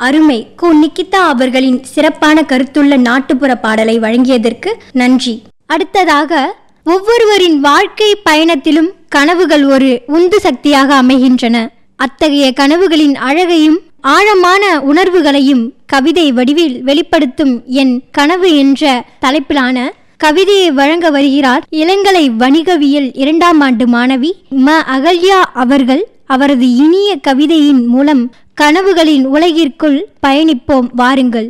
அருமை கு நிக்கிதா அவர்களின் சிறப்பான கருத்துள்ள நாட்டுப்புற பாடலை வழங்கியதற்கு நன்றி அடுத்ததாக ஒவ்வொருவரின் வாழ்க்கை பயணத்திலும் கனவுகள் ஒரு உந்து சக்தியாக அமைகின்றன அத்தகைய கனவுகளின் அழகையும் ஆழமான உணர்வுகளையும் கவிதை வடிவில் வெளிப்படுத்தும் என் கனவு என்ற தலைப்பிலான கவிதையை வழங்க வருகிறார் இளங்கலை வணிகவியல் இரண்டாம் ஆண்டு மாணவி ம அகல்யா அவர்கள் அவரது இனிய கவிதையின் மூலம் கனவுகளின் உலகிற்குள் பயணிப்போம் வாருங்கள்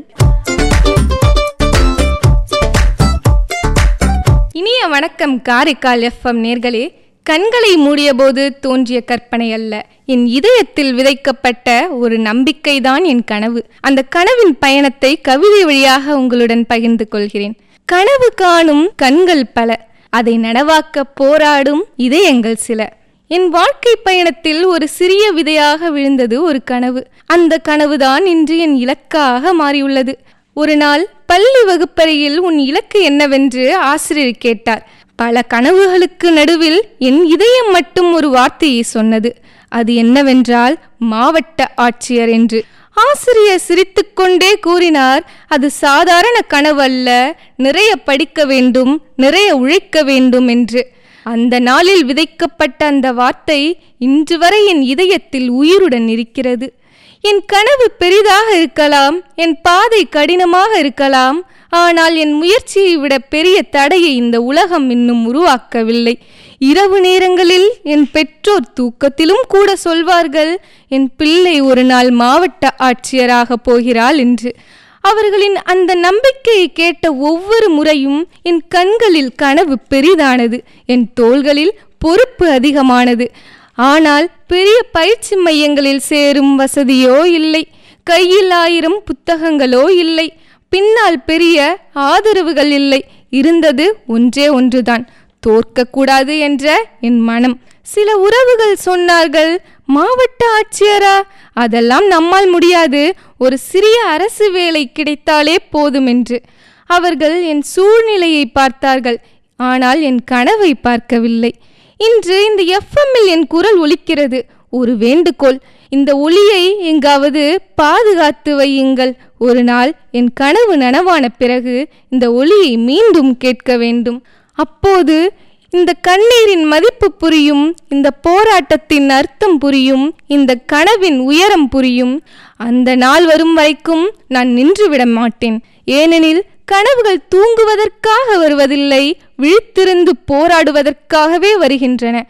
இனிய வணக்கம் காரைக்கால் எஃப்எம் நேர்களே கண்களை மூடியபோது தோன்றிய கற்பனை அல்ல என் இதயத்தில் விதைக்கப்பட்ட ஒரு நம்பிக்கைதான் என் கனவு அந்த கனவின் பயணத்தை கவிதை வழியாக உங்களுடன் பகிர்ந்து கொள்கிறேன் கனவு காணும் கண்கள் பல அதை நனவாக்க போராடும் இதயங்கள் சில என் வாழ்க்கை பயணத்தில் ஒரு சிறிய விதையாக விழுந்தது ஒரு கனவு அந்த கனவுதான் இன்று என் இலக்காக மாறியுள்ளது ஒரு நாள் பள்ளி வகுப்பறையில் உன் இலக்கு என்னவென்று ஆசிரியர் கேட்டார் பல கனவுகளுக்கு நடுவில் என் இதயம் மட்டும் ஒரு வார்த்தையை சொன்னது அது என்னவென்றால் மாவட்ட ஆட்சியர் என்று ஆசிரியர் சிரித்துக்கொண்டே கூறினார் அது சாதாரண கனவு அல்ல நிறைய படிக்க வேண்டும் நிறைய உழைக்க வேண்டும் என்று அந்த நாளில் விதைக்கப்பட்ட அந்த வார்த்தை இன்று வரை என் இதயத்தில் உயிருடன் இருக்கிறது என் கனவு பெரிதாக இருக்கலாம் என் பாதை கடினமாக இருக்கலாம் ஆனால் என் முயற்சியை விட பெரிய தடையை இந்த உலகம் இன்னும் உருவாக்கவில்லை இரவு நேரங்களில் என் பெற்றோர் தூக்கத்திலும் கூட சொல்வார்கள் என் பிள்ளை ஒரு நாள் மாவட்ட ஆட்சியராக போகிறாள் என்று அவர்களின் அந்த நம்பிக்கையை கேட்ட ஒவ்வொரு முறையும் என் கண்களில் கனவு பெரிதானது என் தோள்களில் பொறுப்பு அதிகமானது ஆனால் பெரிய பயிற்சி மையங்களில் சேரும் வசதியோ இல்லை கையில் ஆயிரம் புத்தகங்களோ இல்லை பின்னால் பெரிய ஆதரவுகள் இல்லை இருந்தது ஒன்றே ஒன்றுதான் தோற்கக்கூடாது என்ற என் மனம் சில உறவுகள் சொன்னார்கள் மாவட்ட ஆட்சியரா அதெல்லாம் நம்மால் முடியாது ஒரு சிறிய அரசு வேலை கிடைத்தாலே போதும் என்று அவர்கள் என் சூழ்நிலையை பார்த்தார்கள் ஆனால் என் கனவை பார்க்கவில்லை இன்று இந்த எஃப்எம்மில் என் குரல் ஒலிக்கிறது ஒரு வேண்டுகோள் இந்த ஒளியை எங்காவது பாதுகாத்து வையுங்கள் ஒரு நாள் என் கனவு நனவான பிறகு இந்த ஒளியை மீண்டும் கேட்க வேண்டும் அப்போது இந்த கண்ணீரின் மதிப்பு புரியும் இந்த போராட்டத்தின் அர்த்தம் புரியும் இந்த கனவின் உயரம் புரியும் அந்த நாள் வரும் வரைக்கும் நான் நின்றுவிட மாட்டேன் ஏனெனில் கனவுகள் தூங்குவதற்காக வருவதில்லை விழித்திருந்து போராடுவதற்காகவே வருகின்றன